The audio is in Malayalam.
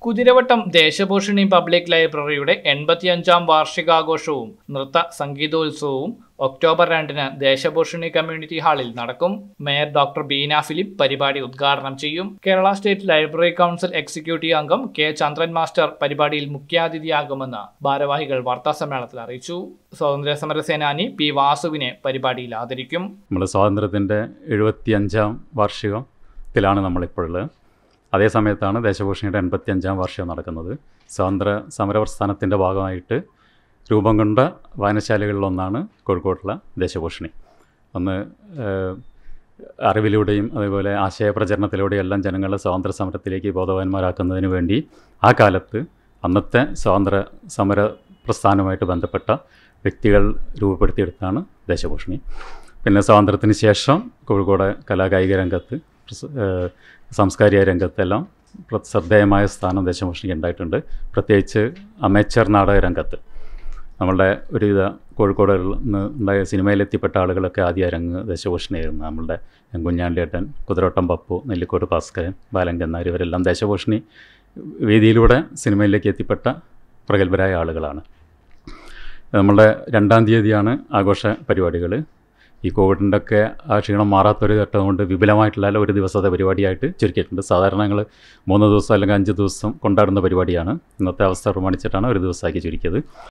കുതിരവട്ടം ദേശഭൂഷണി പബ്ലിക് ലൈബ്രറിയുടെ എൺപത്തിയഞ്ചാം വാർഷികാഘോഷവും നൃത്ത സംഗീതോത്സവവും ഒക്ടോബർ രണ്ടിന് ദേശഭൂഷണി കമ്മ്യൂണിറ്റി ഹാളിൽ നടക്കും മേയർ ഡോക്ടർ ബീന ഫിലിപ്പ് പരിപാടി ഉദ്ഘാടനം ചെയ്യും Kerala state library council executive അംഗം കെ ചന്ദ്രൻ മാസ്റ്റർ പരിപാടിയിൽ മുഖ്യാതിഥിയാകുമെന്ന് ഭാരവാഹികൾ വാർത്താസമ്മേളനത്തിൽ അറിയിച്ചു സ്വാതന്ത്ര്യ സമര സേനാനി പി വാസുവിനെ പരിപാടിയിൽ ആദരിക്കും നമ്മൾ സ്വാതന്ത്ര്യത്തിൻ്റെ എഴുപത്തിയഞ്ചാം വാർഷികത്തിലാണ് നമ്മളിപ്പോഴുള്ളത് അതേ സമയത്താണ് ദേശഭൂഷണിയുടെ എൺപത്തിയഞ്ചാം വാർഷികം നടക്കുന്നത് സ്വാതന്ത്ര്യ സമരപ്രസ്ഥാനത്തിൻ്റെ ഭാഗമായിട്ട് രൂപം കൊണ്ട വായനശാലകളിലൊന്നാണ് കോഴിക്കോട്ടുള്ള ദേശഭൂഷണി ഒന്ന് ഏഹ്, അറിവിലൂടെയും അതേപോലെ ആശയപ്രചരണത്തിലൂടെയും എല്ലാം ജനങ്ങളെ സ്വാതന്ത്ര്യ സമരത്തിലേക്ക് ബോധവാന്മാരാക്കുന്നതിന് വേണ്ടി ആ കാലത്ത് അന്നത്തെ സ്വാതന്ത്ര്യ സമര പ്രസ്ഥാനവുമായിട്ട് ബന്ധപ്പെട്ട വ്യക്തികൾ രൂപപ്പെടുത്തിയെടുത്താണ് ദേശഭൂഷണി പിന്നെ സ്വാതന്ത്ര്യത്തിന് ശേഷം കോഴിക്കോട് കലാകായിക രംഗത്ത് പ്രസ- ഏഹ് സാംസ്കാരിക രംഗത്തെല്ലാം പ്ര- ശ്രദ്ധേയമായ സ്ഥാനം ദേശഭൂഷണിക്ക് ഉണ്ടായിട്ടുണ്ട് പ്രത്യേകിച്ച് അമേച്ചർ നാടക രംഗത്ത് നമ്മളുടെ ഒരുവിധ കോഴിക്കോട് നിന്ന് ഉണ്ടായ സിനിമയിലെത്തിപ്പെട്ട ആളുകളൊക്കെ ആദ്യ രംഗ് ദേശഭൂഷണിയായിരുന്നു നമ്മളുടെ കുഞ്ഞാണ്ടിയേട്ടൻ കുതിരോട്ടം പപ്പു നെല്ലിക്കോട് ഭാസ്കരൻ ബാലങ്കന്നാർ ഇവരെല്ലാം ദേശഭൂഷണി വേദിയിലൂടെ സിനിമയിലേക്ക് എത്തിപ്പെട്ട പ്രഗത്ഭരായ ആളുകളാണ് നമ്മളുടെ രണ്ടാം തീയതിയാണ് ആഘോഷ പരിപാടികൾ ഈ കോവിഡിൻ്റെ ഒക്കെ ആ ക്ഷീണം മാറാത്തൊരു ഘട്ടം കൊണ്ട് വിപുലമായിട്ടുള്ള ഒരു ദിവസത്തെ പരിപാടിയായിട്ട് ചുരുക്കിയിട്ടുണ്ട് സാധാരണ ഞങ്ങൾ മൂന്ന് ദിവസം അല്ലെങ്കിൽ അഞ്ച് ദിവസം കൊണ്ടാടുന്ന പരിപാടിയാണ് ഇന്നത്തെ അവസ്ഥ പ്രമാണിച്ചിട്ടാണ് ഒരു ദിവസമാക്കി ചുരുക്കിയത്